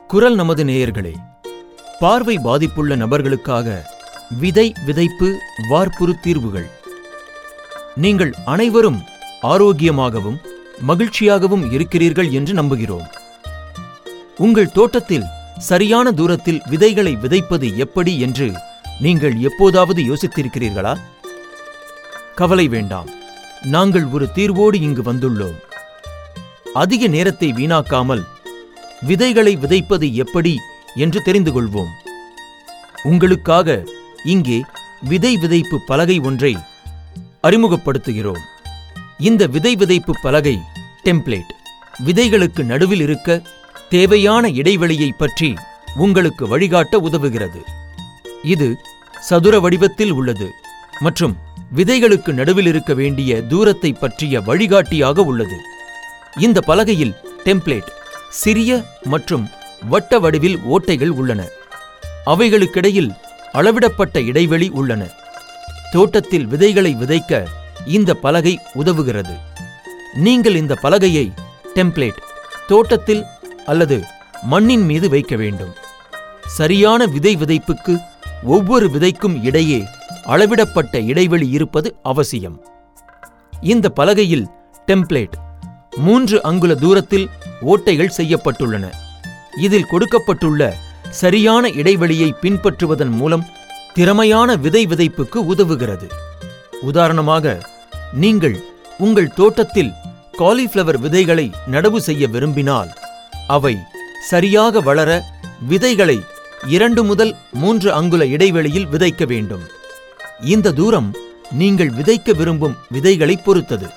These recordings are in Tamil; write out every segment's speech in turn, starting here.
குரல் நமது நேயர்களே பார்வை பாதிப்புள்ள நபர்களுக்காக விதை விதைப்பு வார்ப்புரு தீர்வுகள் நீங்கள் அனைவரும் ஆரோக்கியமாகவும் மகிழ்ச்சியாகவும் இருக்கிறீர்கள் என்று நம்புகிறோம் உங்கள் தோட்டத்தில் சரியான தூரத்தில் விதைகளை விதைப்பது எப்படி என்று நீங்கள் எப்போதாவது யோசித்திருக்கிறீர்களா கவலை வேண்டாம் நாங்கள் ஒரு தீர்வோடு இங்கு வந்துள்ளோம் அதிக நேரத்தை வீணாக்காமல் விதைகளை விதைப்பது எப்படி என்று தெரிந்து கொள்வோம் உங்களுக்காக இங்கே விதை விதைப்பு பலகை ஒன்றை அறிமுகப்படுத்துகிறோம் இந்த விதை விதைப்பு பலகை டெம்ப்ளேட் விதைகளுக்கு நடுவில் இருக்க தேவையான இடைவெளியை பற்றி உங்களுக்கு வழிகாட்ட உதவுகிறது இது சதுர வடிவத்தில் உள்ளது மற்றும் விதைகளுக்கு நடுவில் இருக்க வேண்டிய தூரத்தை பற்றிய வழிகாட்டியாக உள்ளது இந்த பலகையில் டெம்ப்ளேட் சிறிய மற்றும் வட்ட வடிவில் ஓட்டைகள் உள்ளன அவைகளுக்கிடையில் அளவிடப்பட்ட இடைவெளி உள்ளன தோட்டத்தில் விதைகளை விதைக்க இந்த பலகை உதவுகிறது நீங்கள் இந்த பலகையை டெம்ப்ளேட் தோட்டத்தில் அல்லது மண்ணின் மீது வைக்க வேண்டும் சரியான விதை விதைப்புக்கு ஒவ்வொரு விதைக்கும் இடையே அளவிடப்பட்ட இடைவெளி இருப்பது அவசியம் இந்த பலகையில் டெம்ப்ளேட் மூன்று அங்குல தூரத்தில் ஓட்டைகள் செய்யப்பட்டுள்ளன இதில் கொடுக்கப்பட்டுள்ள சரியான இடைவெளியை பின்பற்றுவதன் மூலம் திறமையான விதை விதைப்புக்கு உதவுகிறது உதாரணமாக நீங்கள் உங்கள் தோட்டத்தில் காலிஃப்ளவர் விதைகளை நடவு செய்ய விரும்பினால் அவை சரியாக வளர விதைகளை இரண்டு முதல் மூன்று அங்குல இடைவெளியில் விதைக்க வேண்டும் இந்த தூரம் நீங்கள் விதைக்க விரும்பும் விதைகளை பொறுத்தது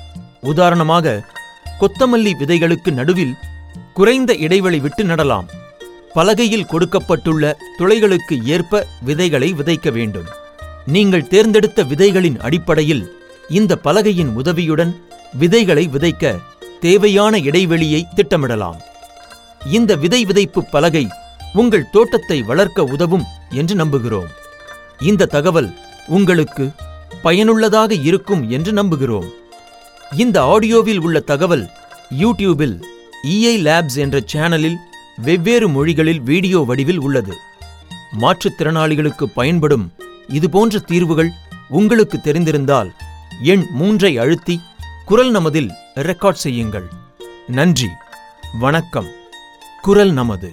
உதாரணமாக கொத்தமல்லி விதைகளுக்கு நடுவில் குறைந்த இடைவெளி விட்டு நடலாம் பலகையில் கொடுக்கப்பட்டுள்ள துளைகளுக்கு ஏற்ப விதைகளை விதைக்க வேண்டும் நீங்கள் தேர்ந்தெடுத்த விதைகளின் அடிப்படையில் இந்த பலகையின் உதவியுடன் விதைகளை விதைக்க தேவையான இடைவெளியை திட்டமிடலாம் இந்த விதை விதைப்பு பலகை உங்கள் தோட்டத்தை வளர்க்க உதவும் என்று நம்புகிறோம் இந்த தகவல் உங்களுக்கு பயனுள்ளதாக இருக்கும் என்று நம்புகிறோம் இந்த ஆடியோவில் உள்ள தகவல் யூடியூபில் இஐ லேப்ஸ் என்ற சேனலில் வெவ்வேறு மொழிகளில் வீடியோ வடிவில் உள்ளது மாற்றுத்திறனாளிகளுக்கு பயன்படும் இதுபோன்ற தீர்வுகள் உங்களுக்கு தெரிந்திருந்தால் எண் மூன்றை அழுத்தி குரல் நமதில் ரெக்கார்ட் செய்யுங்கள் நன்றி வணக்கம் குரல் நமது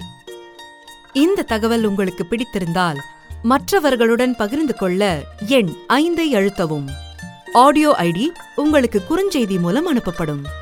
இந்த தகவல் உங்களுக்கு பிடித்திருந்தால் மற்றவர்களுடன் பகிர்ந்து கொள்ள எண் ஐந்தை அழுத்தவும் ஆடியோ ஐடி உங்களுக்கு குறுஞ்செய்தி மூலம் அனுப்பப்படும்